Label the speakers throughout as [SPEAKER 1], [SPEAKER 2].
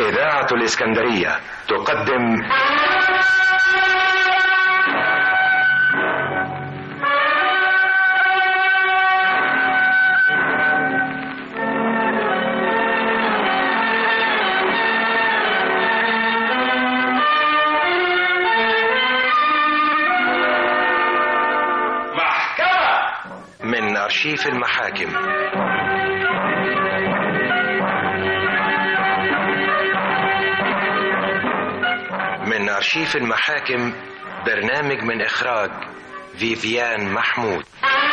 [SPEAKER 1] إذاعة الإسكندرية تقدم
[SPEAKER 2] محكمة
[SPEAKER 1] من أرشيف المحاكم من أرشيف المحاكم برنامج من إخراج فيفيان محمود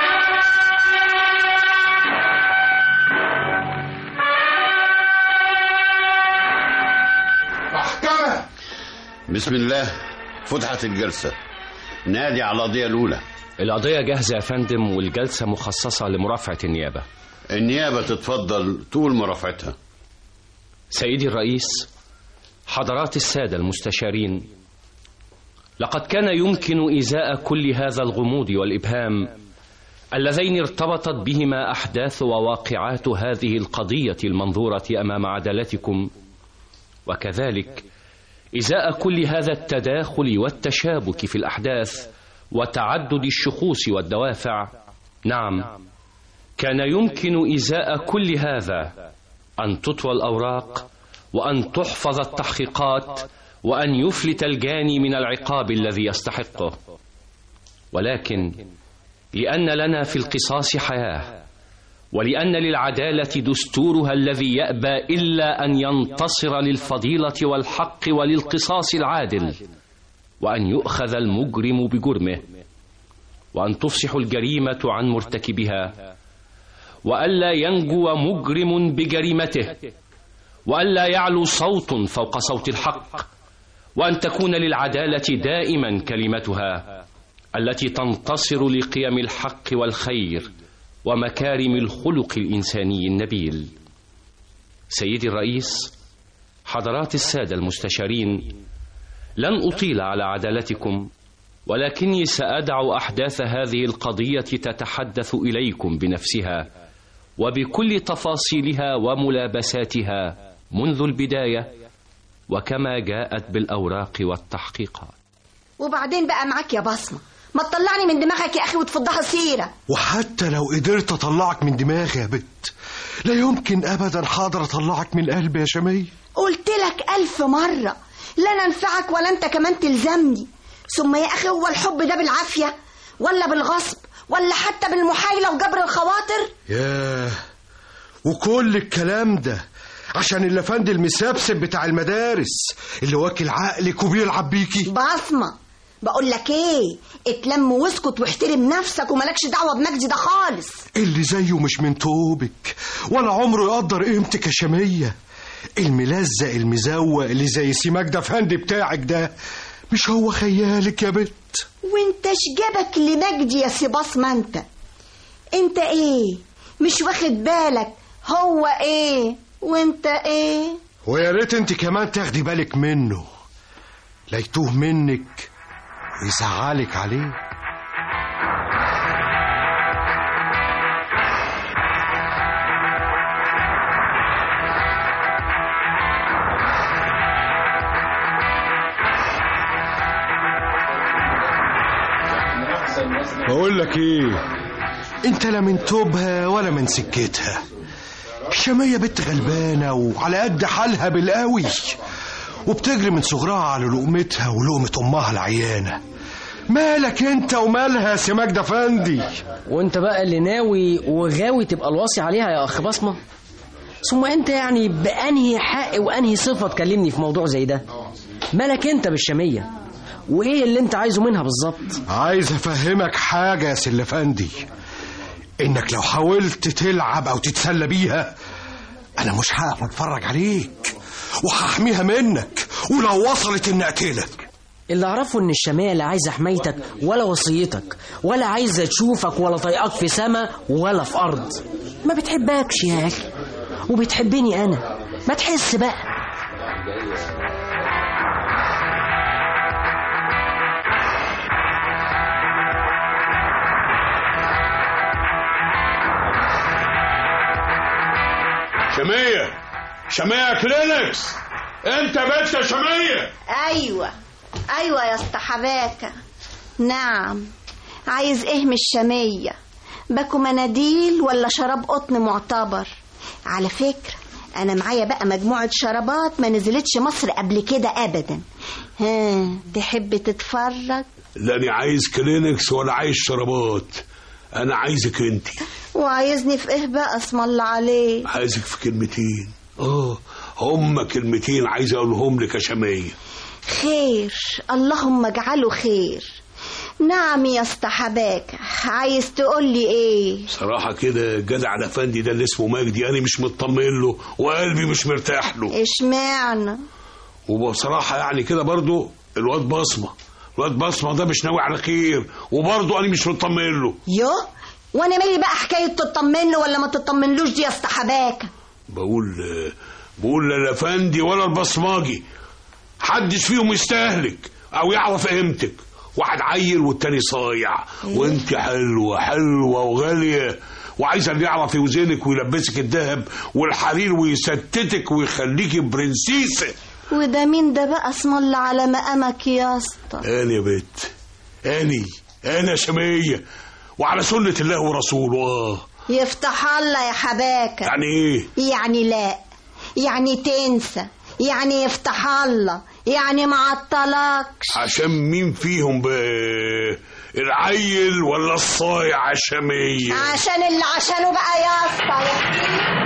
[SPEAKER 3] محكمة
[SPEAKER 4] بسم الله فتحت الجلسة نادي على القضية الأولى
[SPEAKER 5] القضية جاهزة يا فندم والجلسة مخصصة لمرافعة النيابة
[SPEAKER 4] النيابة تتفضل طول مرافعتها
[SPEAKER 5] سيدي الرئيس حضرات السادة المستشارين لقد كان يمكن إزاء كل هذا الغموض والإبهام اللذين ارتبطت بهما أحداث وواقعات هذه القضية المنظورة أمام عدالتكم وكذلك إزاء كل هذا التداخل والتشابك في الأحداث وتعدد الشخوص والدوافع نعم كان يمكن إزاء كل هذا أن تطوى الأوراق وأن تحفظ التحقيقات وأن يفلت الجاني من العقاب الذي يستحقه ولكن لأن لنا في القصاص حياة ولأن للعدالة دستورها الذي يأبى إلا أن ينتصر للفضيلة والحق وللقصاص العادل وأن يؤخذ المجرم بجرمه وأن تفصح الجريمة عن مرتكبها وألا ينجو مجرم بجريمته وألا يعلو صوت فوق صوت الحق وأن تكون للعدالة دائما كلمتها التي تنتصر لقيم الحق والخير ومكارم الخلق الإنساني النبيل سيدي الرئيس حضرات السادة المستشارين لن أطيل على عدالتكم ولكني سأدع أحداث هذه القضية تتحدث إليكم بنفسها وبكل تفاصيلها وملابساتها منذ البداية وكما جاءت بالأوراق والتحقيقات
[SPEAKER 6] وبعدين بقى معاك يا بصمة ما تطلعني من دماغك يا أخي وتفضها سيرة
[SPEAKER 3] وحتى لو قدرت اطلعك من دماغي يا بت لا يمكن ابدا حاضر اطلعك من قلبي يا شمية
[SPEAKER 6] قلت لك ألف مرة لا أنا أنفعك ولا أنت كمان تلزمني ثم يا أخي هو الحب ده بالعافية ولا بالغصب ولا حتى بالمحايلة وجبر الخواطر
[SPEAKER 3] ياه وكل الكلام ده عشان الافندي المسبسب بتاع المدارس اللي واكل عقلك وبيلعب بيكي
[SPEAKER 6] بصمة بقول لك ايه اتلم واسكت واحترم نفسك وملكش دعوة بمجدي ده خالص
[SPEAKER 3] اللي زيه مش من توبك ولا عمره يقدر قيمتك يا شمية الملزق المزوق اللي زي سيماك ده فندي بتاعك ده مش هو خيالك يا بت
[SPEAKER 6] وانت شجبك لمجدي يا سي بصمة انت انت ايه مش واخد بالك هو ايه وانت ايه
[SPEAKER 3] ويا ريت انت كمان تاخدي بالك منه لا يتوه منك ويزعلك عليه بقول لك ايه انت لا من توبها ولا من سكتها شمية بنت غلبانة وعلى قد حالها بالقوي وبتجري من صغرها على لقمتها ولقمة أمها العيانة مالك انت ومالها يا سي مجدة فندي
[SPEAKER 7] وانت بقى اللي ناوي وغاوي تبقى الوصي عليها يا اخ بصمه ثم انت يعني بانهي حق وانهي صفه تكلمني في موضوع زي ده مالك انت بالشاميه وايه اللي انت عايزه منها بالظبط
[SPEAKER 3] عايز افهمك حاجة يا سي فندي انك لو حاولت تلعب او تتسلى بيها انا مش هقف اتفرج عليك وهحميها منك ولو وصلت ان اقتلك
[SPEAKER 7] اللي اعرفه ان الشاميه لا عايزه حمايتك ولا وصيتك ولا عايزه تشوفك ولا طايقاك في سما ولا في ارض ما بتحبكش يا اخي وبتحبني انا ما تحس بقى
[SPEAKER 4] شمية شمية كلينكس
[SPEAKER 2] انت بنت يا شمية
[SPEAKER 6] ايوه ايوه يا اسطى حباكه نعم عايز ايه من الشاميه باكو مناديل ولا شراب قطن معتبر على فكره انا معايا بقى مجموعه شرابات ما نزلتش مصر قبل كده ابدا ها تحب تتفرج
[SPEAKER 2] لا انا عايز كلينكس ولا عايز شرابات انا عايزك انت
[SPEAKER 6] وعايزني في ايه بقى اسم الله عليه
[SPEAKER 2] عايزك في كلمتين اه هما كلمتين عايز اقولهم لك يا شمية
[SPEAKER 6] خير اللهم اجعله خير نعم يا اسطى حباكه عايز تقول لي ايه
[SPEAKER 2] صراحة كده جدع الافندي ده اللي اسمه مجدي انا مش مطمن له وقلبي مش مرتاح له
[SPEAKER 6] اشمعنى
[SPEAKER 2] وبصراحة يعني كده برضو الواد بصمة الواد بصمة ده مش ناوي على خير وبرضو انا مش مطمن له
[SPEAKER 6] يو وانا مالي بقى حكايه تطمن له ولا ما تطمنلوش دي يا اسطى حباكه
[SPEAKER 2] بقول بقول لا الافندي ولا البصماجي حدش فيهم يستهلك او يعرف قيمتك واحد عيل والتاني صايع وانت حلوه حلوه وغاليه وعايز اللي يعرف يوزنك ويلبسك الذهب والحرير ويستتك ويخليكي برنسيسه
[SPEAKER 6] وده مين ده بقى اسم الله على مقامك يا اسطى
[SPEAKER 2] انا يا بت اني انا شميه وعلى سنه الله ورسوله اه
[SPEAKER 6] يفتح الله يا حباكه
[SPEAKER 2] يعني ايه
[SPEAKER 6] يعني لا يعني تنسى يعني يفتح الله يعني ما عطلكش
[SPEAKER 2] عشان مين فيهم بقى العيل ولا الصايع الشمية
[SPEAKER 6] عشان اللي عشانه بقى يا اسطى يا سيدي.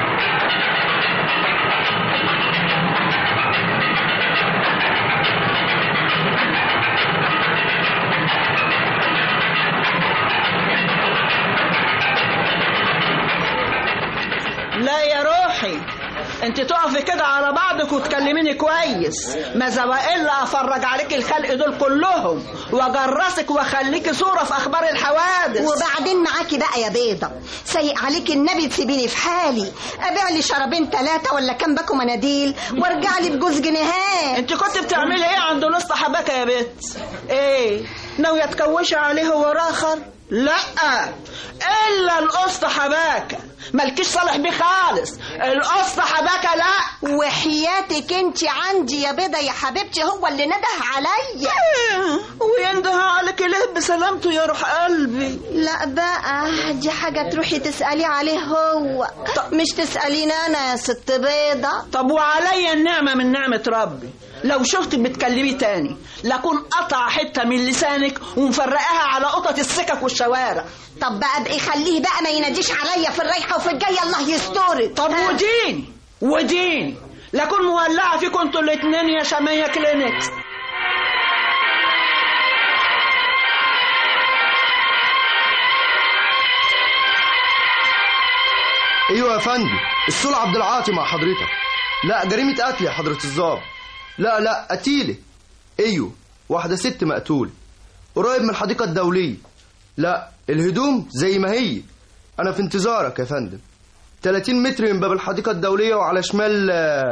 [SPEAKER 8] لا يا روحي انت تقفي كده على بعضك وتكلميني كويس ماذا والا افرج عليك الخلق دول كلهم واجرسك واخليكي صوره في اخبار الحوادث
[SPEAKER 6] وبعدين معاكي بقى يا بيضة سيء عليك النبي تسيبيني في حالي ابيع لي شرابين ثلاثة ولا كام باكو مناديل وارجع لي بجوز جنيهات
[SPEAKER 8] انت كنت بتعملي ايه عند نص حباكه يا بت ايه ناويه تكوشي عليه هو راخر لا الا القسط حباكه مالكيش صالح بيه خالص القسط حباكه لا
[SPEAKER 6] وحياتك انت عندي يا بيضة يا حبيبتي هو اللي نده عليا
[SPEAKER 8] وينده عليك ليه بسلامته يا روح قلبي
[SPEAKER 6] لا بقى دي حاجة تروحي تسألي عليه هو مش تسأليني أنا يا ست بيضة
[SPEAKER 8] طب وعليا النعمه من نعمه ربي لو شفتك بتكلمي تاني لكون قطع حته من لسانك ومفرقاها على قطط السكك والشوارع
[SPEAKER 6] طب بقى بقى خليه بقى ما يناديش عليا في الرايحة وفي الجاية الله يسترك
[SPEAKER 8] طب وديني وديني لكون مولعه فيكم انتوا الاتنين يا شمية كلينكس
[SPEAKER 9] ايوه يا فندم السول عبد العاطي مع حضرتك لا جريمة قتل يا حضرة الظابط لا لا قتيلة ايوه واحدة ست مقتولة قريب من الحديقة الدولية لا الهدوم زي ما هي انا في انتظارك يا فندم 30 متر من باب الحديقة الدولية وعلى شمال آه،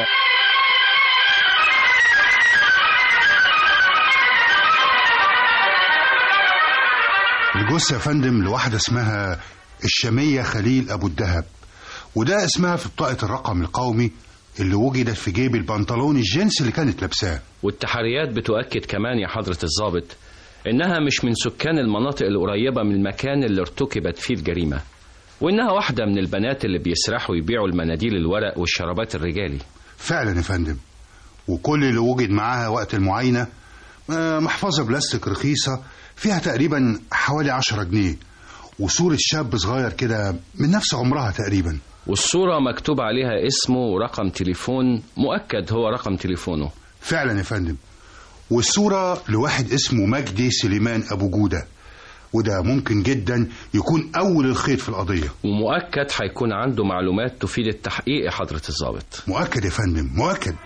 [SPEAKER 10] الجثة يا فندم لواحدة اسمها الشامية خليل أبو الدهب وده اسمها في بطاقة الرقم القومي اللي وجدت في جيب البنطلون الجينز اللي كانت لابساه
[SPEAKER 5] والتحريات بتؤكد كمان يا حضرة الضابط إنها مش من سكان المناطق القريبة من المكان اللي ارتكبت فيه الجريمة وإنها واحدة من البنات اللي بيسرحوا يبيعوا المناديل الورق والشرابات الرجالي
[SPEAKER 10] فعلا يا فندم وكل اللي وجد معاها وقت المعاينة آه، محفظة بلاستيك رخيصة فيها تقريبا حوالي عشرة جنيه وصورة شاب صغير كده من نفس عمرها تقريبا
[SPEAKER 5] والصورة مكتوب عليها اسمه ورقم تليفون مؤكد هو رقم تليفونه
[SPEAKER 10] فعلا يا فندم والصورة لواحد اسمه مجدي سليمان أبو جودة وده ممكن جدا يكون أول الخيط في القضية
[SPEAKER 5] ومؤكد هيكون عنده معلومات تفيد التحقيق يا حضرة الضابط
[SPEAKER 10] مؤكد يا فندم مؤكد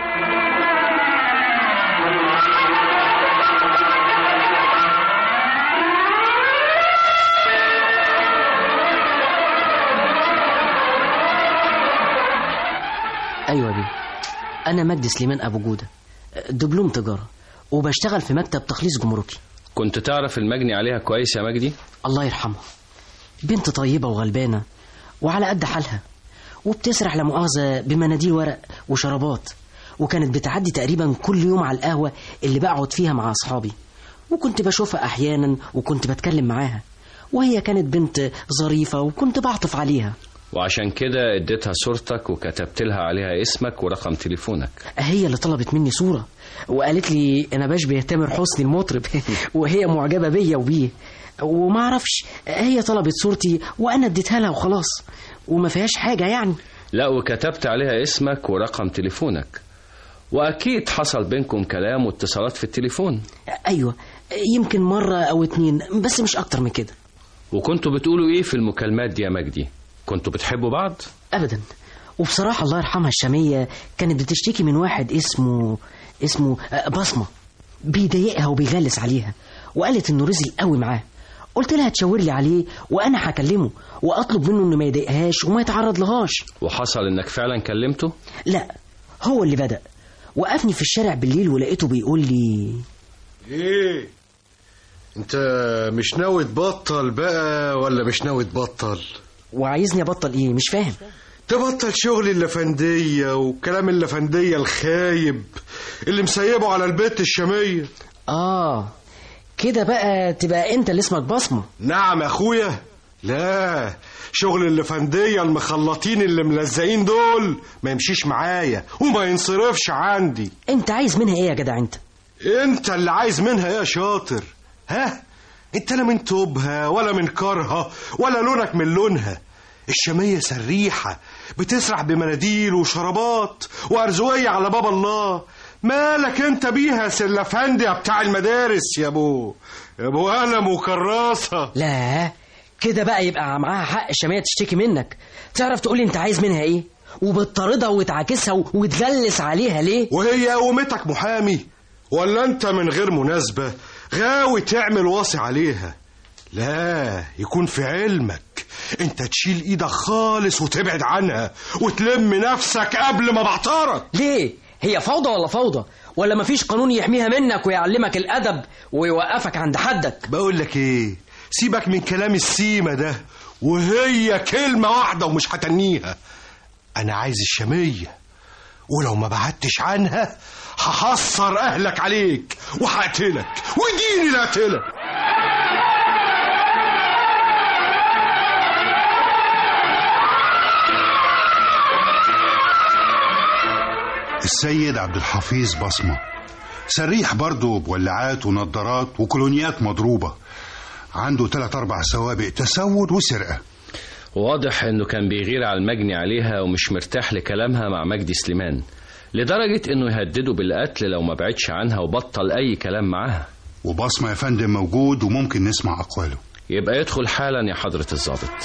[SPEAKER 7] ايوه بيه انا مجدي سليمان ابو جوده دبلوم تجاره وبشتغل في مكتب تخليص جمركي
[SPEAKER 5] كنت تعرف المجني عليها كويس يا مجدي
[SPEAKER 7] الله يرحمها بنت طيبه وغلبانه وعلى قد حالها وبتسرح لا مؤاخذه بمناديل ورق وشرابات وكانت بتعدي تقريبا كل يوم على القهوة اللي بقعد فيها مع أصحابي وكنت بشوفها أحيانا وكنت بتكلم معاها وهي كانت بنت ظريفة وكنت بعطف عليها
[SPEAKER 5] وعشان كده اديتها صورتك وكتبت لها عليها اسمك ورقم تليفونك
[SPEAKER 7] هي اللي طلبت مني صورة وقالت لي أنا بشبه تامر حسني المطرب وهي معجبة بيا وبيه وما اعرفش هي طلبت صورتي وأنا اديتها لها وخلاص وما فيهاش حاجة يعني
[SPEAKER 5] لا وكتبت عليها اسمك ورقم تليفونك واكيد حصل بينكم كلام واتصالات في التليفون
[SPEAKER 7] أيوة يمكن مرة أو اتنين بس مش أكتر من كده
[SPEAKER 5] وكنتوا بتقولوا ايه في المكالمات دي يا مجدي كنتوا بتحبوا بعض
[SPEAKER 7] أبدا وبصراحة الله يرحمها الشامية كانت بتشتكي من واحد اسمه اسمه آه، بصمة بيضايقها وبيغلس عليها وقالت إنه رزق قوي معاه قلت لها تشاور لي عليه وأنا هكلمه وأطلب منه إنه ما يضايقهاش وما يتعرض لهاش
[SPEAKER 5] وحصل انك فعلا كلمته
[SPEAKER 7] لا هو اللي بدأ وقفني في الشارع بالليل ولقيته بيقول لي
[SPEAKER 3] ايه انت مش ناوي تبطل بقى ولا مش ناوي تبطل
[SPEAKER 7] وعايزني أبطل إيه مش فاهم
[SPEAKER 3] تبطل شغل اللفندية وكلام اللفندية الخايب اللي مسيبه على البيت الشامية
[SPEAKER 7] آه كده بقى تبقى أنت اللي اسمك بصمة
[SPEAKER 3] نعم يا اخويا لا شغل اللفندية المخلطين اللي ملزقين دول ما يمشيش معايا وما ينصرفش عندي
[SPEAKER 7] أنت عايز منها إيه يا جدع أنت
[SPEAKER 3] انت اللي عايز منها يا شاطر ها انت لا من توبها ولا من كرها ولا لونك من لونها الشامية سريحة بتسرح بمناديل وشرابات وأرزوية على باب الله مالك انت بيها سلفندي بتاع المدارس يا ابو يا ابو قلم وكراسة
[SPEAKER 7] لا كده بقى يبقى معاها حق الشامية تشتكي منك تعرف تقولي انت عايز منها ايه وبتطاردها وتعاكسها و- وتغلس عليها ليه
[SPEAKER 3] وهي قومتك محامي ولا انت من غير مناسبة غاوي تعمل واصي عليها لا يكون في علمك انت تشيل ايدك خالص وتبعد عنها وتلم نفسك قبل ما بعترك
[SPEAKER 7] ليه هي فوضى ولا فوضى ولا مفيش قانون يحميها منك ويعلمك الادب ويوقفك عند حدك
[SPEAKER 3] بقول لك ايه سيبك من كلام السيمة ده وهي كلمة واحدة ومش هتنيها انا عايز الشامية ولو ما بعدتش عنها هحصر اهلك عليك وهقتلك وديني لا اقتلك
[SPEAKER 10] السيد عبد الحفيظ بصمة سريح برضه بولاعات ونظارات وكولونيات مضروبة عنده تلات أربع سوابق تسول وسرقة
[SPEAKER 5] واضح انه كان بيغير على المجني عليها ومش مرتاح لكلامها مع مجدي سليمان لدرجة انه يهدده بالقتل لو ما بعدش عنها وبطل اي كلام معاها
[SPEAKER 10] وبصمة يا فندم موجود وممكن نسمع أقواله
[SPEAKER 5] يبقى يدخل حالا يا حضرة الضابط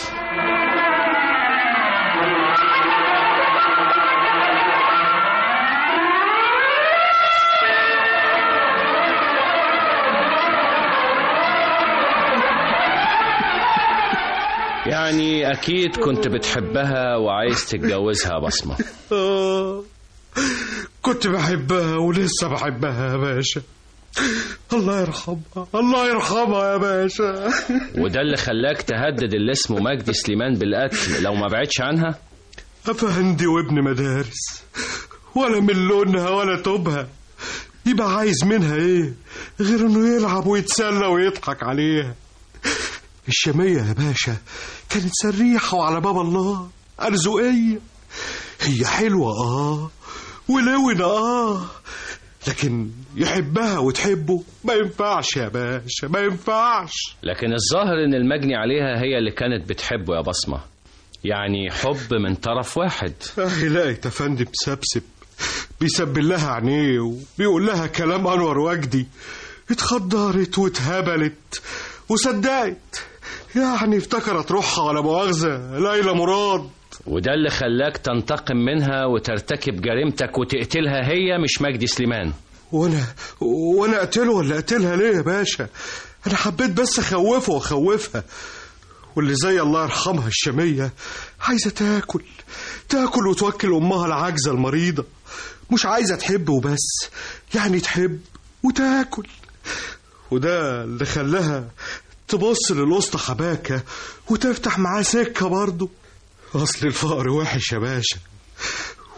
[SPEAKER 5] يعني أكيد كنت بتحبها وعايز تتجوزها يا بصمة
[SPEAKER 3] آه، كنت بحبها ولسه بحبها يا باشا الله يرحمها الله يرحمها يا باشا
[SPEAKER 5] وده اللي خلاك تهدد اللي اسمه مجدي سليمان بالقتل لو ما بعدش عنها
[SPEAKER 3] أفندي وابن مدارس ولا من لونها ولا توبها يبقى عايز منها ايه غير انه يلعب ويتسلى ويضحك عليها الشامية يا باشا كانت سريحة وعلى باب الله أرزقية هي حلوة اه ولونة اه لكن يحبها وتحبه ما ينفعش يا باشا ما ينفعش
[SPEAKER 5] لكن الظاهر ان المجني عليها هي اللي كانت بتحبه يا بصمة يعني حب من طرف واحد
[SPEAKER 3] اهي لقيت يا فندم سبسب بيسبل لها عينيه وبيقول لها كلام انور وجدي اتخدرت واتهبلت وصدقت يعني افتكرت روحها ولا مؤاخذة ليلى مراد
[SPEAKER 5] وده اللي خلاك تنتقم منها وترتكب جريمتك وتقتلها هي مش مجدي سليمان
[SPEAKER 3] وانا وانا اقتله ولا اقتلها ليه يا باشا انا حبيت بس اخوفه واخوفها واللي زي الله يرحمها الشامية عايزة تاكل تاكل وتوكل أمها العاجزة المريضة مش عايزة تحب وبس يعني تحب وتاكل وده اللي خلاها تبص للأسطى حباكة وتفتح معاه سكة برضه أصل الفقر وحش يا باشا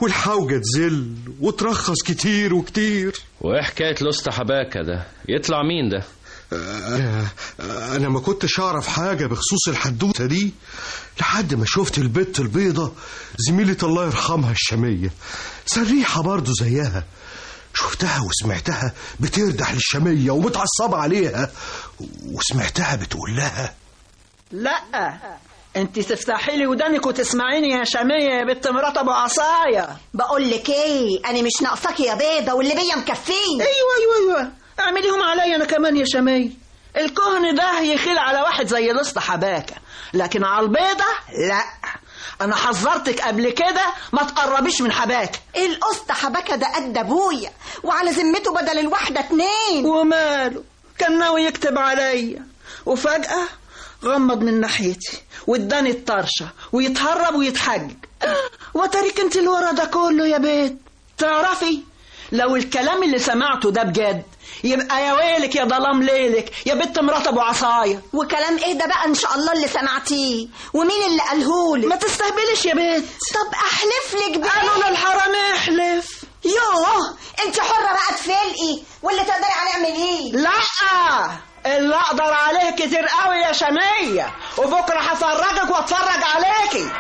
[SPEAKER 3] والحوجة تزل وترخص كتير وكتير
[SPEAKER 5] وايه حكايه الاسطى حباكه ده يطلع مين ده
[SPEAKER 3] أنا أنا ما كنتش أعرف حاجة بخصوص الحدوتة دي لحد ما شفت البت البيضة زميلة الله يرحمها الشامية سريحة برضو زيها شفتها وسمعتها بتردح للشامية ومتعصبة عليها وسمعتها بتقول لها
[SPEAKER 8] لا انت تفتحي لي ودانك وتسمعيني يا شامية يا بنت مرات ابو عصاية
[SPEAKER 6] بقول لك ايه انا مش ناقصاكي يا بيضه واللي بيا مكفيني
[SPEAKER 8] ايوه ايوه ايوه اعمليهم عليا انا كمان يا شامية الكهن ده يخيل على واحد زي الاسطى حباكة لكن على البيضة لا انا حذرتك قبل كده ما تقربيش من حباكة
[SPEAKER 6] القسط حبكه ده قد ابويا وعلى ذمته بدل الواحده اتنين
[SPEAKER 8] وماله كان ناوي يكتب عليا وفجأة غمض من ناحيتي واداني الطرشة ويتهرب ويتحجج وتريك انت اللي ورا ده كله يا بيت تعرفي لو الكلام اللي سمعته ده بجد يبقى يا ويلك يا ظلام ليلك يا بنت مرات ابو عصايه
[SPEAKER 6] وكلام ايه ده بقى ان شاء الله اللي سمعتيه ومين اللي قالهولك
[SPEAKER 8] ما تستهبلش يا بنت
[SPEAKER 6] طب احلف لك بقى
[SPEAKER 8] قالوا للحرام احلف
[SPEAKER 6] يوه انت حره بقى تفلقي واللي تقدري عليه اعمليه
[SPEAKER 8] لا اللي اقدر عليه كتير قوي يا شمية وبكره هفرجك واتفرج عليكي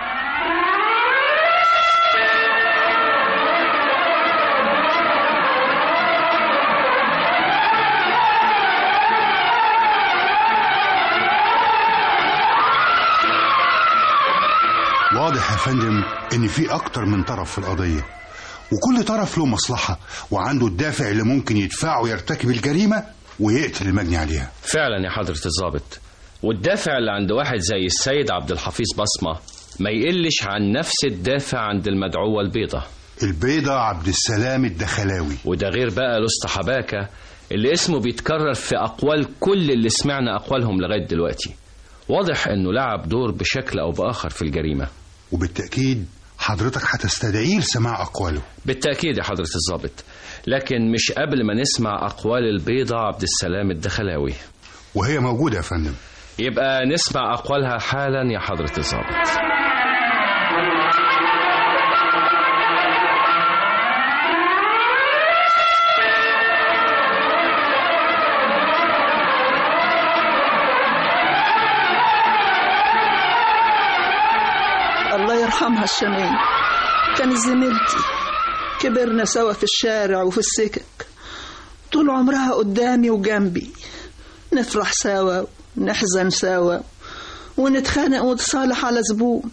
[SPEAKER 10] واضح يا فندم ان في اكتر من طرف في القضية وكل طرف له مصلحة وعنده الدافع اللي ممكن يدفعه يرتكب الجريمة ويقتل المجني عليها
[SPEAKER 5] فعلا يا حضره الضابط والدافع اللي عند واحد زي السيد عبد الحفيظ بصمه ما يقلش عن نفس الدافع عند المدعوه البيضه
[SPEAKER 10] البيضة عبد السلام الدخلاوي
[SPEAKER 5] وده غير بقى الاسطى حباكه اللي اسمه بيتكرر في اقوال كل اللي سمعنا اقوالهم لغايه دلوقتي واضح انه لعب دور بشكل او باخر في الجريمه
[SPEAKER 10] وبالتأكيد حضرتك هتستدعيه لسماع أقواله
[SPEAKER 5] بالتأكيد يا حضرة الضابط لكن مش قبل ما نسمع أقوال البيضة عبد السلام الدخلاوي
[SPEAKER 10] وهي موجودة يا فندم
[SPEAKER 5] يبقى نسمع أقوالها حالا يا حضرة الضابط
[SPEAKER 8] الله يرحمها الشمال كانت زميلتي كبرنا سوا في الشارع وفي السكك طول عمرها قدامي وجنبي نفرح سوا نحزن سوا ونتخانق ونتصالح على زبون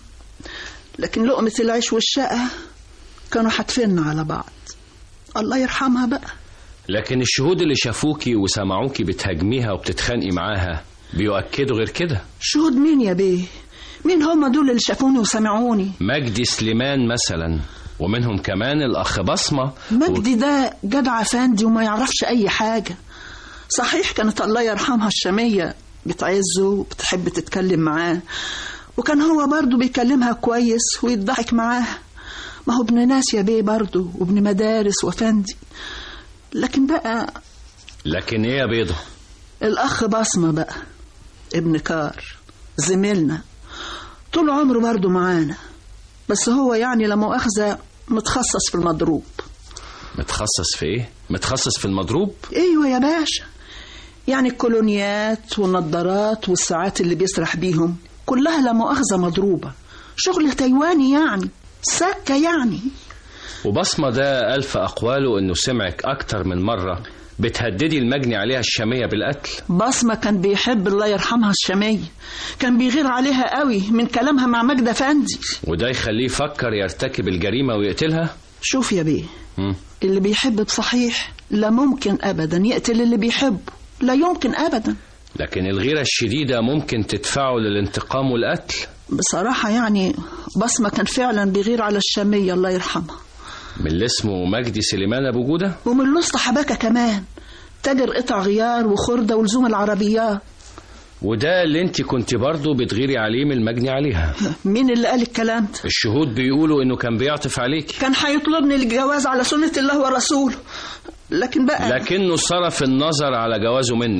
[SPEAKER 8] لكن لقمة العيش والشقة كانوا حاتفيننا على بعض الله يرحمها بقى
[SPEAKER 5] لكن الشهود اللي شافوكي وسمعوكي بتهاجميها وبتتخانقي معاها بيؤكدوا غير كده
[SPEAKER 8] شهود مين يا بيه مين هم دول اللي شافوني وسمعوني
[SPEAKER 5] مجدي سليمان مثلا ومنهم كمان الأخ بصمة
[SPEAKER 8] مجدي ده جدع فندي وما يعرفش أي حاجة صحيح كانت الله يرحمها الشامية بتعزه وبتحب تتكلم معاه وكان هو برضه بيكلمها كويس ويضحك معاها ما هو ابن ناس يا بيه برضه وابن مدارس وفندي لكن بقى
[SPEAKER 5] لكن ايه يا بيضة
[SPEAKER 8] الأخ بصمة بقى ابن كار زميلنا طول عمره برضه معانا بس هو يعني لا مؤاخذة متخصص في المضروب
[SPEAKER 5] متخصص في ايه متخصص في المضروب
[SPEAKER 8] ايوه يا باشا يعني الكولونيات والنضارات والساعات اللي بيسرح بيهم كلها لا مؤاخذة مضروبة شغل تايواني يعني سكة يعني
[SPEAKER 5] وبصمة ده ألف أقواله إنه سمعك أكتر من مرة بتهددي المجني عليها الشامية بالقتل
[SPEAKER 8] بصمة كان بيحب الله يرحمها الشامية كان بيغير عليها قوي من كلامها مع مجدة فندي
[SPEAKER 5] وده يخليه يفكر يرتكب الجريمة ويقتلها
[SPEAKER 8] شوف يا بيه
[SPEAKER 5] مم.
[SPEAKER 8] اللي بيحب بصحيح لا ممكن أبدا يقتل اللي بيحبه لا يمكن أبدا
[SPEAKER 5] لكن الغيرة الشديدة ممكن تدفعه للانتقام والقتل
[SPEAKER 8] بصراحة يعني بصمة كان فعلا بيغير على الشامية الله يرحمها
[SPEAKER 5] من اللي اسمه مجدي سليمان أبو جودة
[SPEAKER 8] ومن الوسط حباكة كمان تاجر قطع غيار وخردة ولزوم العربيات
[SPEAKER 5] وده اللي انت كنت برضه بتغيري عليه من المجني عليها
[SPEAKER 8] مين اللي قال الكلام ده
[SPEAKER 5] الشهود بيقولوا انه كان بيعطف عليك
[SPEAKER 8] كان هيطلبني الجواز على سنة الله ورسوله لكن بقى
[SPEAKER 5] لكنه صرف النظر على جوازه منك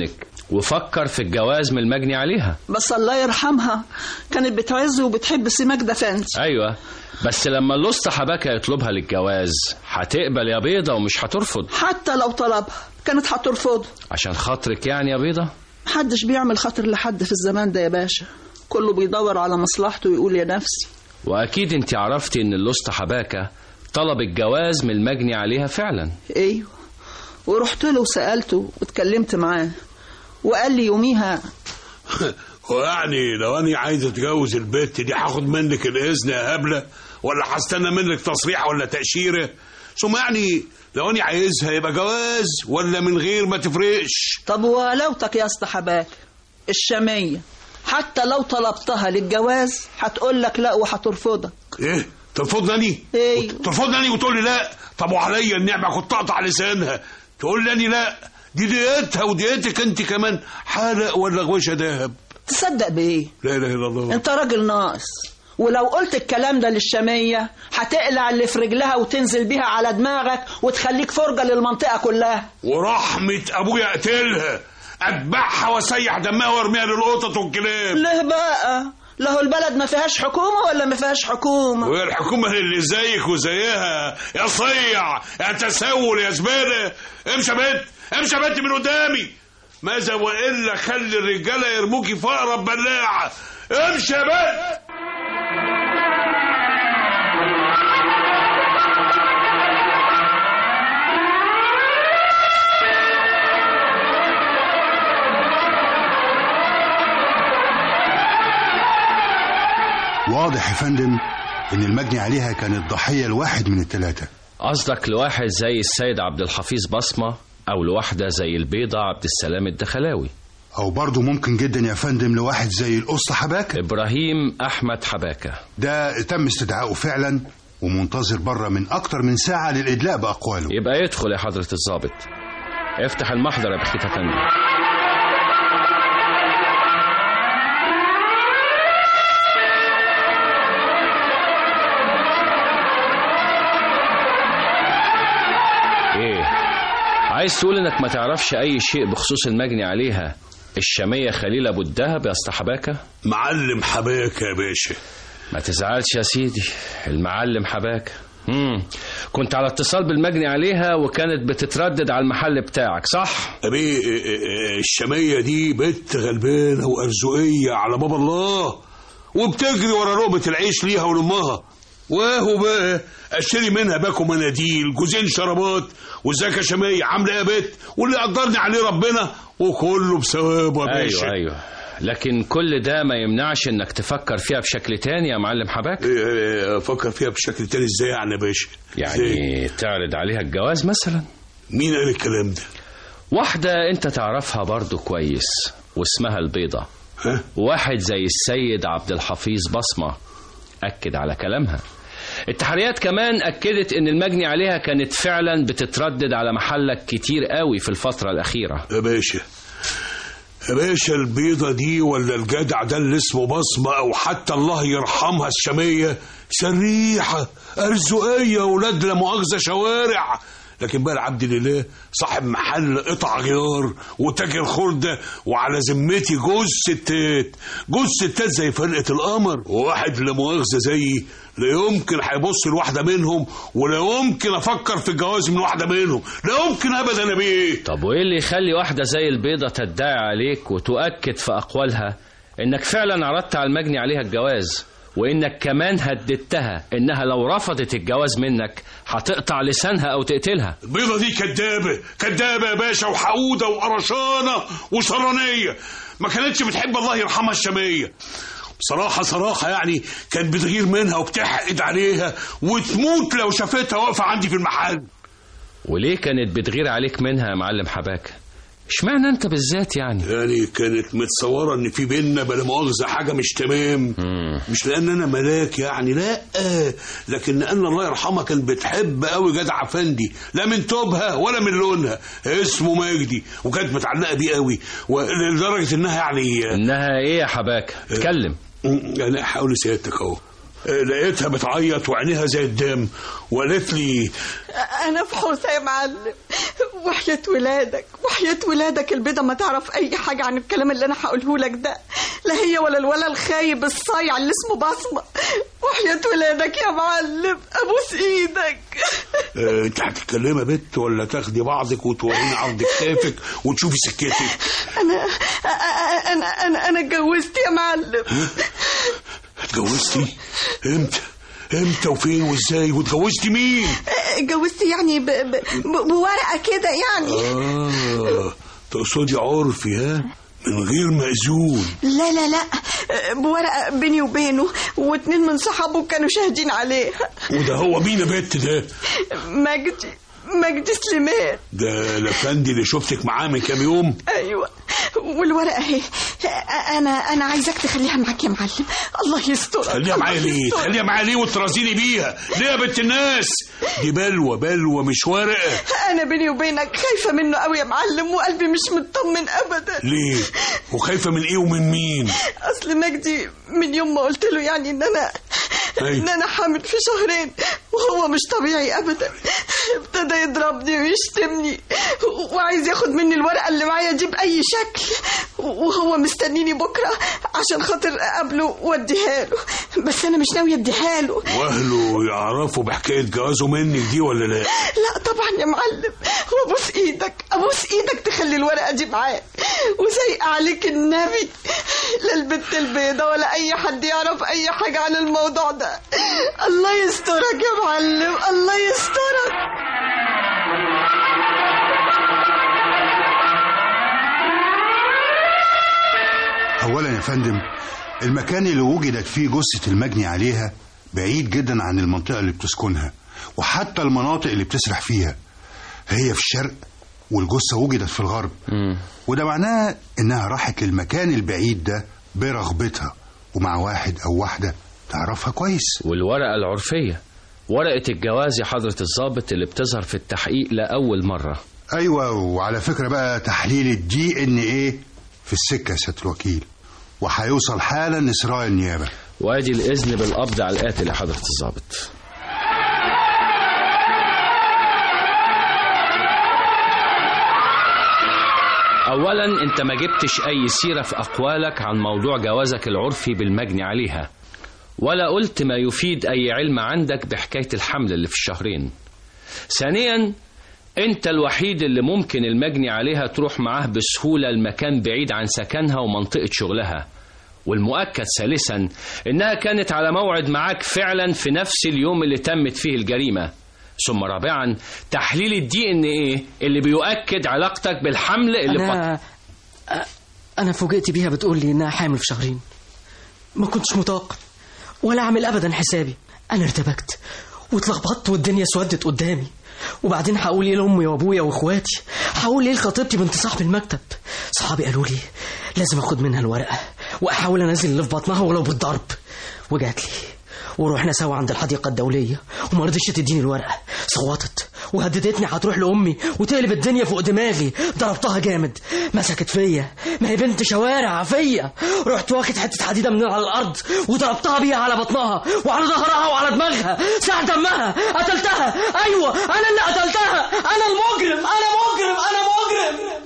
[SPEAKER 5] وفكر في الجواز من المجني عليها
[SPEAKER 8] بس الله يرحمها كانت بتعز وبتحب سي ماجدة فندي
[SPEAKER 5] ايوه بس لما الاسطى حبكه يطلبها للجواز هتقبل يا بيضه ومش هترفض
[SPEAKER 8] حتى لو طلبها كانت هترفضه
[SPEAKER 5] عشان خاطرك يعني يا بيضه
[SPEAKER 8] محدش بيعمل خاطر لحد في الزمان ده يا باشا كله بيدور على مصلحته ويقول يا نفسي
[SPEAKER 5] واكيد انت عرفتي ان الاسطى حباكه طلب الجواز من المجني عليها فعلا
[SPEAKER 8] ايوه ورحت له وسألته واتكلمت معاه وقال لي يوميها
[SPEAKER 2] ويعني لو انا عايز اتجوز البت دي هاخد منك الاذن يا هبله ولا هستنى منك تصريح ولا تاشيره ثم يعني لو انا عايزها يبقى جواز ولا من غير ما تفرقش
[SPEAKER 8] طب ولوتك يا اسطى حباك الشامية حتى لو طلبتها للجواز هتقول لك لا وهترفضك
[SPEAKER 2] ايه ترفضني
[SPEAKER 8] ايوه
[SPEAKER 2] ترفضني وتقول لي لا طب وعليا النعمه كنت اقطع لسانها تقول لي لا دي ديتها وديتك انت كمان حلق ولا غوشه دهب
[SPEAKER 8] تصدق بايه
[SPEAKER 2] لا اله الا الله
[SPEAKER 8] انت راجل ناقص ولو قلت الكلام ده للشامية هتقلع اللي في رجلها وتنزل بيها على دماغك وتخليك فرجة للمنطقة كلها
[SPEAKER 2] ورحمة أبويا أقتلها أذبحها وأسيح دمها وأرميها للقطط والكلاب
[SPEAKER 8] ليه بقى؟ له البلد ما فيهاش حكومة ولا ما فيهاش حكومة؟
[SPEAKER 2] وهي الحكومة اللي زيك وزيها يا صيع يا تسول يا زبالة امشي يا بنت امشي يا بنت من قدامي ماذا وإلا خلي الرجالة يرموكي في أقرب بلاعة امشي يا بنت
[SPEAKER 10] واضح يا فندم ان المجني عليها كانت ضحيه لواحد من الثلاثه
[SPEAKER 5] قصدك لواحد زي السيد عبد الحفيظ بصمه او لواحده زي البيضه عبد السلام الدخلاوي
[SPEAKER 10] او برضه ممكن جدا يا فندم لواحد زي القصة حباكة
[SPEAKER 5] ابراهيم احمد حباكه
[SPEAKER 10] ده تم استدعائه فعلا ومنتظر بره من اكتر من ساعه للادلاء باقواله
[SPEAKER 5] يبقى يدخل يا حضره الضابط افتح المحضر يا بخيت افندي ايه عايز تقول انك ما تعرفش اي شيء بخصوص المجني عليها الشامية خليل ابو الدهب يا اسطى حباكه
[SPEAKER 2] معلم حباكة يا باشا
[SPEAKER 5] ما تزعلش يا سيدي المعلم حباكه مم. كنت على اتصال بالمجني عليها وكانت بتتردد على المحل بتاعك صح
[SPEAKER 2] أبي الشامية دي بنت غلبانة وأرزقية على باب الله وبتجري ورا لقمة العيش ليها ولأمها واهو بقى اشتري منها باكو مناديل جوزين شرابات وازيك يا شمية عامله ايه يا بت واللي قدرني عليه ربنا وكله بثوابه يا باشا
[SPEAKER 5] ايوه ايوه لكن كل ده ما يمنعش انك تفكر فيها بشكل تاني يا معلم حباك
[SPEAKER 2] إيه، إيه، افكر فيها بشكل تاني ازاي يعني يا باشا
[SPEAKER 5] يعني تعرض عليها الجواز مثلا
[SPEAKER 2] مين قال الكلام ده
[SPEAKER 5] واحدة انت تعرفها برضو كويس واسمها البيضة
[SPEAKER 2] ها
[SPEAKER 5] واحد زي السيد عبد الحفيظ بصمة أكد على كلامها التحريات كمان أكدت إن المجني عليها كانت فعلا بتتردد على محلك كتير قوي في الفترة الأخيرة
[SPEAKER 2] يا باشا يا باشا البيضة دي ولا الجدع ده اللي اسمه بصمة أو حتى الله يرحمها الشامية سريحة أرزقية ولاد لا مؤاخذة شوارع لكن بقى العبد لله صاحب محل قطع غيار وتاجر خردة وعلى ذمتي جوز ستات جوز ستات زي فرقة القمر وواحد لا مؤاخذة زيي لا يمكن هيبص لواحدة منهم ولا يمكن أفكر في الجواز من واحدة منهم لا يمكن أبدا يا بيه
[SPEAKER 5] طب وإيه اللي يخلي واحدة زي البيضة تدعي عليك وتؤكد في أقوالها إنك فعلا عرضت على المجني عليها الجواز وإنك كمان هددتها إنها لو رفضت الجواز منك هتقطع لسانها أو تقتلها
[SPEAKER 2] البيضة دي كدابة كدابة يا باشا وحقودة وقرشانة وشرانية ما كانتش بتحب الله يرحمها الشامية بصراحة صراحة يعني كانت بتغير منها وبتحقد عليها وتموت لو شافتها واقفة عندي في المحل
[SPEAKER 5] وليه كانت بتغير عليك منها يا معلم حباك اشمعنى انت بالذات يعني
[SPEAKER 2] يعني كانت متصورة ان في بينا بلا مؤاخذة حاجة مش تمام مش لان انا ملاك يعني لا لكن ان الله يرحمها كان بتحب قوي جدع افندي لا من توبها ولا من لونها اسمه مجدي وكانت متعلقة بيه قوي ولدرجة انها يعني
[SPEAKER 5] انها ايه يا حباك اتكلم
[SPEAKER 2] يعني هقول لسيادتك اهو آه، لقيتها بتعيط وعينيها زي الدم وقالت لي
[SPEAKER 8] انا في حوسه يا معلم وحياة ولادك وحياة ولادك البيضة ما تعرف اي حاجة عن الكلام اللي انا هقوله لك ده لا هي ولا الولا الخايب الصايع اللي اسمه بصمة وحياة ولادك يا معلم ابوس ايدك
[SPEAKER 2] آه، انت هتتكلمي يا بت ولا تاخدي بعضك وتوريني عرض كتافك وتشوفي سكتك
[SPEAKER 8] انا انا انا انا اتجوزت يا معلم
[SPEAKER 2] اتجوزتي امتى امتى وفين وازاي واتجوزتي مين
[SPEAKER 8] اتجوزت يعني ب... ب... ب... بورقة كده يعني
[SPEAKER 2] اه تقصدي عرفي ها من غير مأذون
[SPEAKER 8] لا لا لا بورقة بيني وبينه واتنين من صحابه كانوا شاهدين عليه
[SPEAKER 2] وده هو مين يا بت ده
[SPEAKER 8] مجدي مجدي سليمان
[SPEAKER 2] ده الافندي اللي شفتك معاه من كام يوم
[SPEAKER 8] ايوه والورقه اهي انا انا عايزاك تخليها معاك يا معلم الله يسترك
[SPEAKER 2] خليها معايا ليه خليها معايا ليه وترازيني بيها ليه يا بنت الناس دي بلوه بلوه مش ورقه
[SPEAKER 8] انا بيني وبينك خايفه منه قوي يا معلم وقلبي مش مطمن ابدا
[SPEAKER 2] ليه وخايفه من ايه ومن مين
[SPEAKER 8] اصل مجدي من يوم ما قلت له يعني ان انا
[SPEAKER 2] أيوة.
[SPEAKER 8] ان انا حامل في شهرين وهو مش طبيعي ابدا ابتدى يضربني ويشتمني وعايز ياخد مني الورقه اللي معايا دي باي شكل وهو مستنيني بكره عشان خاطر اقابله واديها له بس انا مش ناويه اديها له
[SPEAKER 2] واهله يعرفوا بحكايه جوازه منك دي ولا لا
[SPEAKER 8] لا طبعا يا معلم وابوس ايدك ابوس ايدك تخلي الورقه دي معاك وزي عليك النبي لا البت البيضه ولا اي حد يعرف اي حاجه عن الموضوع ده الله يسترك يا معلم الله يسترك
[SPEAKER 10] اولا يا فندم المكان اللي وجدت فيه جثة المجني عليها بعيد جدا عن المنطقة اللي بتسكنها وحتى المناطق اللي بتسرح فيها هي في الشرق والجثة وجدت في الغرب وده معناه انها راحت للمكان البعيد ده برغبتها ومع واحد او واحدة تعرفها كويس
[SPEAKER 5] والورقة العرفية ورقة الجواز يا حضرة الضابط اللي بتظهر في التحقيق لأول مرة
[SPEAKER 10] ايوه وعلى فكرة بقى تحليل الدي ان ايه في السكة يا سيادة الوكيل وهيوصل حالا لسرايا النيابة
[SPEAKER 5] وادي الإذن بالقبض على القاتل يا حضرة الضابط أولا أنت ما جبتش أي سيرة في أقوالك عن موضوع جوازك العرفي بالمجني عليها ولا قلت ما يفيد أي علم عندك بحكاية الحمل اللي في الشهرين ثانيا أنت الوحيد اللي ممكن المجني عليها تروح معاه بسهولة المكان بعيد عن سكنها ومنطقة شغلها والمؤكد ثالثا إنها كانت على موعد معاك فعلا في نفس اليوم اللي تمت فيه الجريمة ثم رابعا تحليل الدي ان ايه اللي بيؤكد علاقتك بالحمل اللي
[SPEAKER 7] أنا أ- أنا فوجئت بيها بتقول لي إنها حامل في شهرين ما كنتش متوقع ولا عامل أبدا حسابي أنا ارتبكت واتلخبطت والدنيا سودت قدامي وبعدين هقول ايه لامي وابويا واخواتي هقول ايه لخطيبتي بنت صاحب المكتب صحابي قالوا لي لازم اخد منها الورقه واحاول انزل اللي في بطنها ولو بالضرب وجات لي ورحنا سوا عند الحديقة الدولية وما رضتش تديني الورقة صوتت وهددتني هتروح لأمي وتقلب الدنيا فوق دماغي ضربتها جامد مسكت فيا ما هي بنت شوارع فيا رحت واخد حتة حديدة من على الأرض وضربتها بيها على بطنها وعلى ظهرها وعلى دماغها ساع دمها قتلتها أيوة أنا اللي قتلتها أنا المجرم أنا مجرم أنا مجرم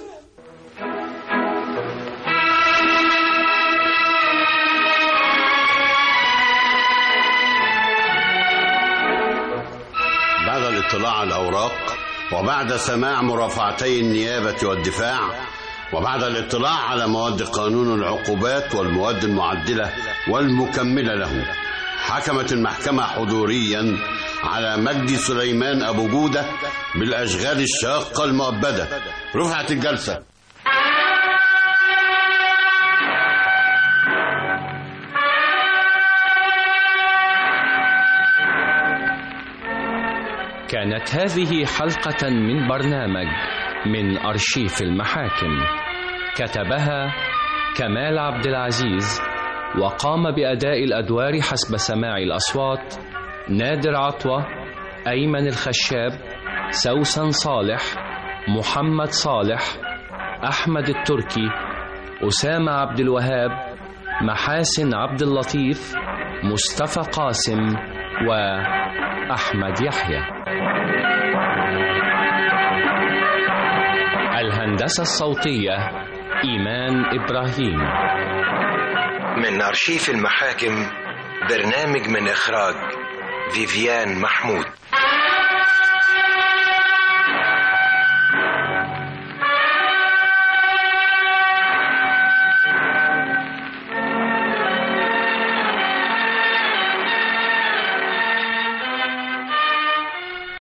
[SPEAKER 4] بعد الاطلاع على الأوراق وبعد سماع مرافعتي النيابة والدفاع وبعد الاطلاع على مواد قانون العقوبات والمواد المعدلة والمكملة له حكمت المحكمة حضوريا على مجدي سليمان أبو جودة بالأشغال الشاقة المؤبدة رفعت الجلسة
[SPEAKER 5] كانت هذه حلقة من برنامج من أرشيف المحاكم كتبها كمال عبد العزيز وقام بأداء الأدوار حسب سماع الأصوات نادر عطوة أيمن الخشاب سوسن صالح محمد صالح أحمد التركي أسامة عبد الوهاب محاسن عبد اللطيف مصطفى قاسم وأحمد يحيى الهندسة الصوتية إيمان إبراهيم
[SPEAKER 1] من أرشيف المحاكم برنامج من إخراج فيفيان محمود